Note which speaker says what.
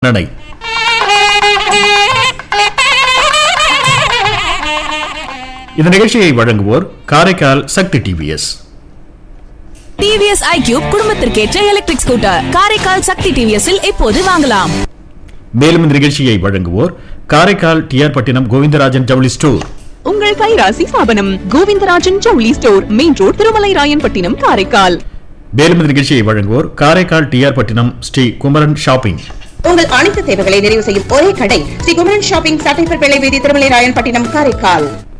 Speaker 1: நடை இந்த நிகழ்ச்சியை வழங்குவோர் Karaikal Sakthi TVS
Speaker 2: TVS iQube குடும்பத்திற்கேற்ற எலக்ட்ரிக் ஸ்கூட்டர் காரைக்கால் சக்தி டிவிஎஸ்ஸில் இப்போது வாங்கலாம்
Speaker 1: மேலும் இந்த நிகழ்ச்சியை வழங்குவோர் காரைக்கால் டிஆர் பட்டினம் கோவிந்தராஜன் ஜவுளி ஸ்டோர்
Speaker 3: உங்கள் கைராசி ஸ்தாபனம் கோவிந்தராஜன் ஜவுளி store main road Thirumalai Rayanpattinam Karaikal
Speaker 1: மேலும் இந்த நிகழ்ச்சியை வழங்குவோர் காரைக்கால் டிஆர் பட்டினம் ஸ்ரீ குமரன் ஷாப்பிங்
Speaker 4: உங்கள் அனைத்து தேவைகளை நிறைவு செய்யும் ஒரே கடை ஸ்ரீ குமரன் ஷாப்பிங் சட்டைப்பர் பிள்ளை வீதி திருமலை ராயன்பட்டினம் காரைக்கால்